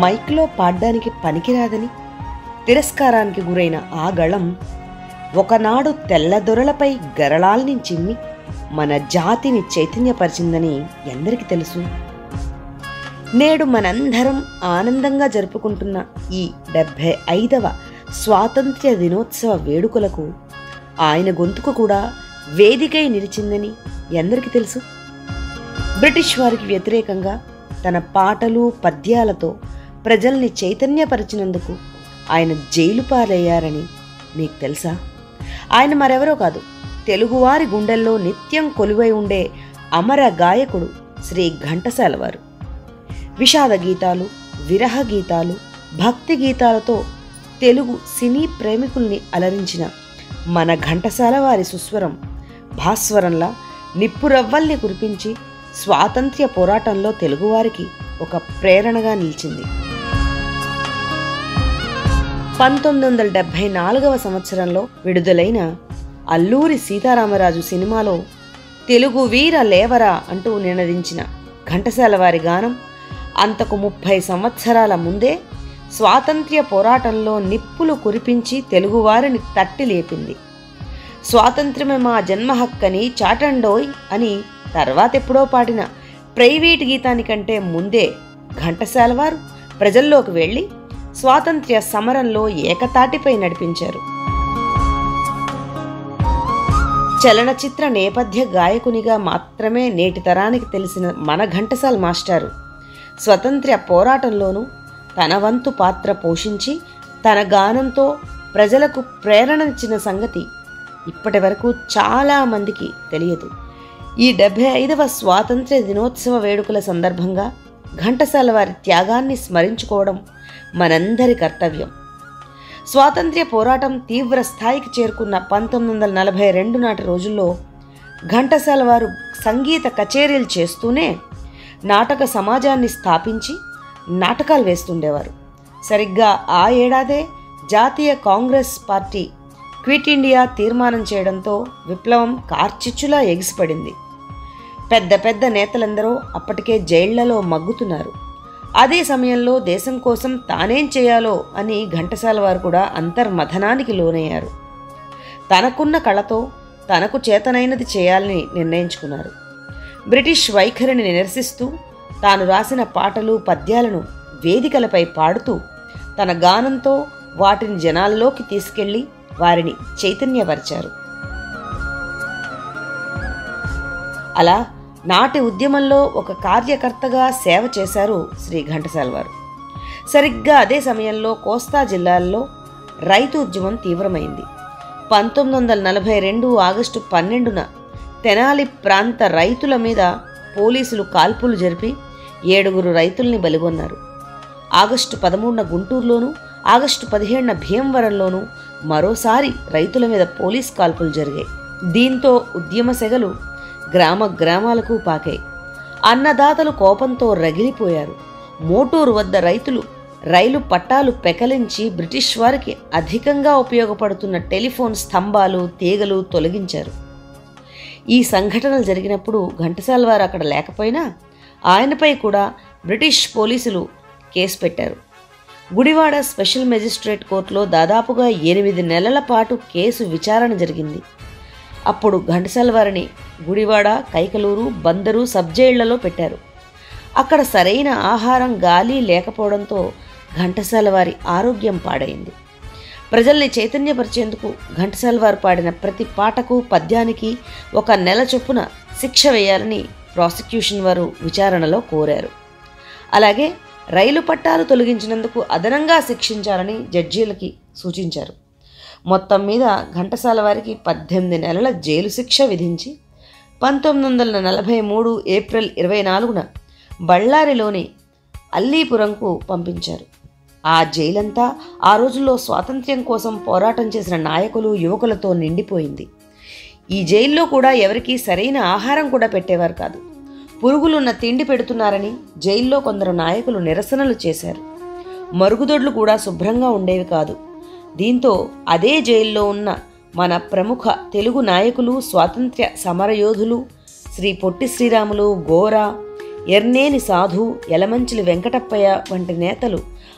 మైక్లో పాడ్డానికి పనికిరాదని తిరస్కారానికి గురైన ఆ గళం ఒకనాడు తెల్లదొరలపై గరళాల్ని చిమ్మి మన జాతిని చైతన్యపరిచిందని ఎందరికి తెలుసు నేడు మనందరం ఆనందంగా జరుపుకుంటున్న ఈ డెబ్భై ఐదవ స్వాతంత్ర్య దినోత్సవ వేడుకలకు ఆయన గొంతుకు కూడా వేదికై నిలిచిందని ఎందరికి తెలుసు బ్రిటిష్ వారికి వ్యతిరేకంగా తన పాటలు పద్యాలతో ప్రజల్ని చైతన్యపరిచినందుకు ఆయన జైలు పాలయ్యారని మీకు తెలుసా ఆయన మరెవరో కాదు తెలుగువారి గుండెల్లో నిత్యం కొలువై ఉండే అమర గాయకుడు శ్రీ ఘంటసాల వారు విషాద గీతాలు విరహ గీతాలు భక్తి గీతాలతో తెలుగు సినీ ప్రేమికుల్ని అలరించిన మన ఘంటసాల వారి సుస్వరం భాస్వరంలా నిప్పురవ్వల్ని కురిపించి స్వాతంత్ర్య పోరాటంలో తెలుగువారికి ఒక ప్రేరణగా నిలిచింది పంతొమ్మిది వందల డెబ్భై నాలుగవ సంవత్సరంలో విడుదలైన అల్లూరి సీతారామరాజు సినిమాలో తెలుగు వీర లేవరా అంటూ నినదించిన ఘంటసాల వారి గానం అంతకు ముప్పై సంవత్సరాల ముందే స్వాతంత్ర్య పోరాటంలో నిప్పులు కురిపించి తెలుగువారిని తట్టి లేపింది స్వాతంత్ర్యమే మా జన్మ హక్కని చాటండోయ్ అని తర్వాతెప్పుడో పాడిన ప్రైవేట్ గీతానికంటే ముందే ఘంటసాల వారు ప్రజల్లోకి వెళ్ళి స్వాతంత్ర్య సమరంలో ఏకతాటిపై నడిపించారు చలనచిత్ర నేపథ్య గాయకునిగా మాత్రమే నేటి తరానికి తెలిసిన మన ఘంటసాల మాస్టారు స్వతంత్ర్య పోరాటంలోనూ తన వంతు పాత్ర పోషించి తన గానంతో ప్రజలకు ప్రేరణనిచ్చిన సంగతి ఇప్పటి వరకు చాలామందికి తెలియదు ఈ డెబ్భై ఐదవ స్వాతంత్ర్య దినోత్సవ వేడుకల సందర్భంగా ఘంటసాల వారి త్యాగాన్ని స్మరించుకోవడం మనందరి కర్తవ్యం స్వాతంత్ర్య పోరాటం తీవ్ర స్థాయికి చేరుకున్న పంతొమ్మిది వందల నలభై రెండు నాటి రోజుల్లో ఘంటసాల వారు సంగీత కచేరీలు చేస్తూనే నాటక సమాజాన్ని స్థాపించి నాటకాలు వేస్తుండేవారు సరిగ్గా ఆ ఏడాదే జాతీయ కాంగ్రెస్ పార్టీ క్విట్ ఇండియా తీర్మానం చేయడంతో విప్లవం కార్చిచ్చులా ఎగిసిపడింది పెద్ద పెద్ద నేతలందరూ అప్పటికే జైళ్లలో మగ్గుతున్నారు అదే సమయంలో దేశం కోసం తానేం చేయాలో అని ఘంటసాల వారు కూడా అంతర్మథనానికి లోనయ్యారు తనకున్న కళతో తనకు చేతనైనది చేయాలని నిర్ణయించుకున్నారు బ్రిటిష్ వైఖరిని నిరసిస్తూ తాను రాసిన పాటలు పద్యాలను వేదికలపై పాడుతూ తన గానంతో వాటిని జనాల్లోకి తీసుకెళ్లి వారిని చైతన్యపరిచారు అలా నాటి ఉద్యమంలో ఒక కార్యకర్తగా సేవ చేశారు శ్రీ ఘంటసాల వారు సరిగ్గా అదే సమయంలో కోస్తా జిల్లాల్లో రైతు ఉద్యమం తీవ్రమైంది పంతొమ్మిది వందల నలభై రెండు ఆగస్టు పన్నెండున తెనాలి ప్రాంత రైతుల మీద పోలీసులు కాల్పులు జరిపి ఏడుగురు రైతుల్ని బలిగొన్నారు ఆగస్టు పదమూడున గుంటూరులోను ఆగస్టు పదిహేడున భీమవరంలోనూ మరోసారి రైతుల మీద పోలీస్ కాల్పులు జరిగాయి దీంతో ఉద్యమ సెగలు గ్రామ గ్రామాలకు పాకాయి అన్నదాతలు కోపంతో రగిలిపోయారు మోటూరు వద్ద రైతులు రైలు పట్టాలు పెకలించి బ్రిటిష్ వారికి అధికంగా ఉపయోగపడుతున్న టెలిఫోన్ స్తంభాలు తీగలు తొలగించారు ఈ సంఘటనలు జరిగినప్పుడు ఘంటసాల వారు అక్కడ లేకపోయినా ఆయనపై కూడా బ్రిటిష్ పోలీసులు కేసు పెట్టారు గుడివాడ స్పెషల్ మెజిస్ట్రేట్ కోర్టులో దాదాపుగా ఎనిమిది నెలల పాటు కేసు విచారణ జరిగింది అప్పుడు ఘంటసాల వారిని గుడివాడ కైకలూరు బందరు సబ్జైళ్లలో పెట్టారు అక్కడ సరైన ఆహారం గాలి లేకపోవడంతో ఘంటసాల వారి ఆరోగ్యం పాడైంది ప్రజల్ని చైతన్యపరిచేందుకు ఘంటసాల వారు పాడిన ప్రతి పాటకు పద్యానికి ఒక నెల చొప్పున శిక్ష వేయాలని ప్రాసిక్యూషన్ వారు విచారణలో కోరారు అలాగే రైలు పట్టాలు తొలగించినందుకు అదనంగా శిక్షించాలని జడ్జీలకి సూచించారు మొత్తం మీద ఘంటసాల వారికి పద్దెనిమిది నెలల జైలు శిక్ష విధించి పంతొమ్మిది వందల నలభై మూడు ఏప్రిల్ ఇరవై నాలుగున బళ్ళారిలోని అల్లీపురంకు పంపించారు ఆ జైలంతా ఆ రోజుల్లో స్వాతంత్ర్యం కోసం పోరాటం చేసిన నాయకులు యువకులతో నిండిపోయింది ఈ జైల్లో కూడా ఎవరికీ సరైన ఆహారం కూడా పెట్టేవారు కాదు పురుగులున్న తిండి పెడుతున్నారని జైల్లో కొందరు నాయకులు నిరసనలు చేశారు మరుగుదొడ్లు కూడా శుభ్రంగా ఉండేవి కాదు దీంతో అదే జైల్లో ఉన్న మన ప్రముఖ తెలుగు నాయకులు స్వాతంత్ర్య సమరయోధులు శ్రీ పొట్టి శ్రీరాములు గోరా ఎర్నేని సాధు యలమంచిలి వెంకటప్పయ్య వంటి నేతలు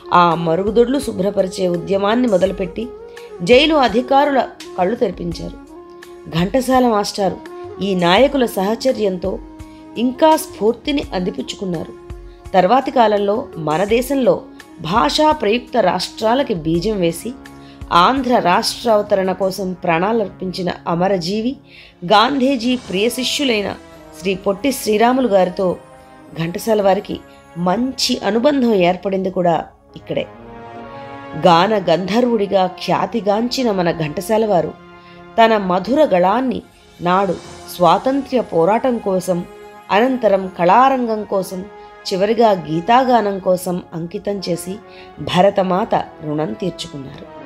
ఆ మరుగుదొడ్లు శుభ్రపరిచే ఉద్యమాన్ని మొదలుపెట్టి జైలు అధికారుల కళ్ళు తెరిపించారు ఘంటసాల మాస్టారు ఈ నాయకుల సహచర్యంతో ఇంకా స్ఫూర్తిని అందిపుచ్చుకున్నారు తర్వాతి కాలంలో మన దేశంలో భాషా ప్రయుక్త రాష్ట్రాలకి బీజం వేసి ఆంధ్ర రాష్ట్ర అవతరణ కోసం ప్రాణాలర్పించిన అమరజీవి గాంధీజీ ప్రియ శిష్యులైన శ్రీ పొట్టి శ్రీరాములు గారితో ఘంటసాల వారికి మంచి అనుబంధం ఏర్పడింది కూడా ఇక్కడే గాన గంధర్వుడిగా ఖ్యాతిగాంచిన మన ఘంటసాల వారు తన మధుర గళాన్ని నాడు స్వాతంత్ర్య పోరాటం కోసం అనంతరం కళారంగం కోసం చివరిగా గీతాగానం కోసం అంకితం చేసి భరతమాత రుణం తీర్చుకున్నారు